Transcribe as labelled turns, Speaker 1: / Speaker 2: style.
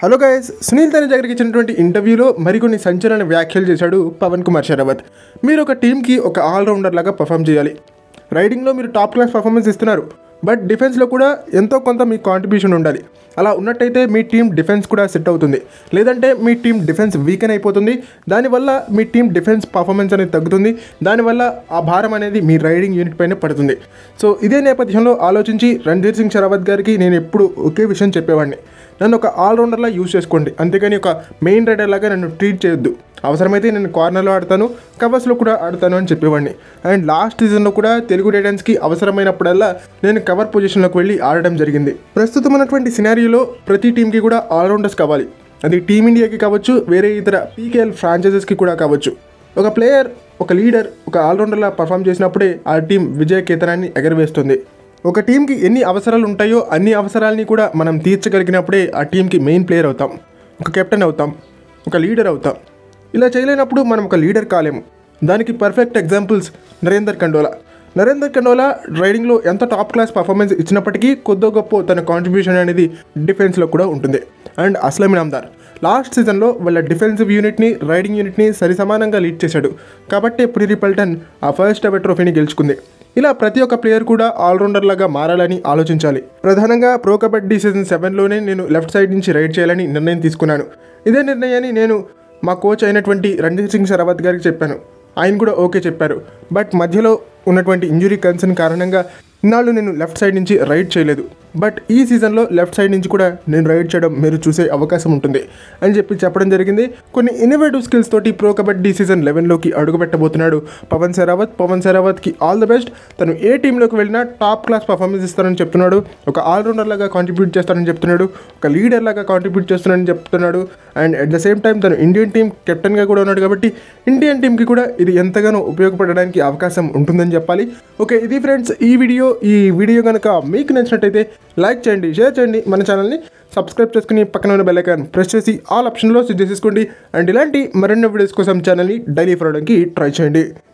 Speaker 1: hello guys Sunil తన దగ్గరికి ఇచ్చినటువంటి ఇంటర్వ్యూలో మరికొన్ని సంచలన వ్యాఖ్యలు చేశాడు పవన్ కుమార్ షరావత్ మీరు ఒక టీంకి ఒక ఆల్రౌండర్ లాగా పర్ఫామ్ చేయాలి రైడింగ్లో మీరు టాప్ క్లాస్ పర్ఫార్మెన్స్ ఇస్తున్నారు బట్ డిఫెన్స్లో కూడా ఎంతో కొంత మీ కాంట్రిబ్యూషన్ ఉండాలి అలా ఉన్నట్టయితే మీ టీం డిఫెన్స్ కూడా సెట్ అవుతుంది లేదంటే మీ టీం డిఫెన్స్ వీకెన్ అయిపోతుంది దానివల్ల మీ టీం డిఫెన్స్ పర్ఫార్మెన్స్ అనేది తగ్గుతుంది దానివల్ల ఆ భారం అనేది మీ రైడింగ్ యూనిట్ పైన పడుతుంది సో ఇదే నేపథ్యంలో ఆలోచించి రణ్ధీర్ సింగ్ షరావత్ గారికి నేను ఎప్పుడు ఒకే విషయం చెప్పేవాడిని నన్ను ఒక ఆల్రౌండర్లా యూజ్ చేసుకోండి అంతేగాని ఒక మెయిన్ రైడర్ లాగా నన్ను ట్రీట్ చేయొద్దు అవసరమైతే నేను కార్నర్లో ఆడతాను కవర్స్లో కూడా ఆడతాను అని చెప్పేవాడిని అండ్ లాస్ట్ సీజన్లో కూడా తెలుగు టైటన్స్కి అవసరమైనప్పుడల్లా నేను కవర్ పొజిషన్లోకి వెళ్ళి ఆడడం జరిగింది ప్రస్తుతం ఉన్నటువంటి సినారియోలో ప్రతి టీంకి కూడా ఆల్రౌండర్స్ కావాలి అది టీమిండియాకి కావచ్చు వేరే ఇతర పీకేఎల్ ఫ్రాంచైజెస్కి కూడా కావచ్చు ఒక ప్లేయర్ ఒక లీడర్ ఒక ఆల్రౌండర్లా పర్ఫామ్ చేసినప్పుడే ఆ టీం విజయ కేతనాన్ని ఎగరవేస్తుంది ఒక టీంకి ఎన్ని అవసరాలు ఉంటాయో అన్ని అవసరాలని కూడా మనం తీర్చగలిగినప్పుడే ఆ టీంకి మెయిన్ ప్లేయర్ అవుతాం ఒక కెప్టెన్ అవుతాం ఒక లీడర్ అవుతాం ఇలా చేయలేనప్పుడు మనం ఒక లీడర్ కాలేము దానికి పర్ఫెక్ట్ ఎగ్జాంపుల్స్ నరేందర్ కండోలా నరేందర్ కండోలా రైడింగ్లో ఎంత టాప్ క్లాస్ పర్ఫార్మెన్స్ ఇచ్చినప్పటికీ కొద్దో గొప్ప తన కాంట్రిబ్యూషన్ అనేది డిఫెన్స్లో కూడా ఉంటుంది అండ్ అస్లమ్ నామ్దార్ లాస్ట్ సీజన్లో వాళ్ళ డిఫెన్సివ్ యూనిట్ని రైడింగ్ యూనిట్ని సరిసమానంగా లీడ్ చేశాడు కాబట్టే పురిరి పల్టన్ ఆ ఫస్ట్ ఎవర్ ట్రోఫీని గెలుచుకుంది ఇలా ప్రతి ఒక్క ప్లేయర్ కూడా ఆల్రౌండర్ లాగా మారాలని ఆలోచించాలి ప్రధానంగా ప్రో కబడ్డీ సీజన్ సెవెన్లోనే నేను లెఫ్ట్ సైడ్ నుంచి రైడ్ చేయాలని నిర్ణయం తీసుకున్నాను ఇదే నిర్ణయాన్ని నేను మా కోచ్ అయినటువంటి రణ్ధీర్ సింగ్ షరావత్ గారికి చెప్పాను ఆయన కూడా ఓకే చెప్పారు బట్ మధ్యలో ఉన్నటువంటి ఇంజురీ కన్సర్న్ కారణంగా ఇన్నాళ్ళు నేను లెఫ్ట్ సైడ్ నుంచి రైడ్ చేయలేదు బట్ ఈ సీజన్లో లెఫ్ట్ సైడ్ నుంచి కూడా నేను రైడ్ చేయడం మీరు చూసే అవకాశం ఉంటుంది అని చెప్పి చెప్పడం జరిగింది కొన్ని ఇన్నోవేటివ్ స్కిల్స్ తోటి ప్రో కబడ్డీ సీజన్ లెవెన్లోకి అడుగుపెట్టబోతున్నాడు పవన్ సెరావత్ పవన్ సెరావత్కి ఆల్ ద బెస్ట్ తను ఏ టీంలోకి వెళ్ళినా టాప్ క్లాస్ పర్ఫార్మెన్స్ ఇస్తారని చెప్తున్నాడు ఒక ఆల్రౌండర్ లాగా కాంట్రిబ్యూట్ చేస్తారని చెప్తున్నాడు ఒక లీడర్ లాగా కాంట్రిబ్యూట్ చేస్తానని చెప్తున్నాడు and at the same time తను ఇండియన్ టీం కెప్టెన్గా కూడా ఉన్నాడు కాబట్టి ఇండియన్ టీంకి కూడా ఇది ఎంతగానో ఉపయోగపడడానికి అవకాశం ఉంటుందని చెప్పాలి ఓకే ఇది ఫ్రెండ్స్ ఈ వీడియో ఈ వీడియో కనుక మీకు నచ్చినట్టయితే లైక్ చేయండి షేర్ చేయండి మన ఛానల్ని సబ్స్క్రైబ్ చేసుకుని పక్కన ఉన్న బెల్ ఐకాన్ ప్రెస్ చేసి ఆల్ ఆప్షన్లో సెట్ చేసేసుకోండి అండ్ ఇలాంటి మరిన్ని వీడియోస్ కోసం ఛానల్ని డైలీ ఫాలో అవడానికి ట్రై చేయండి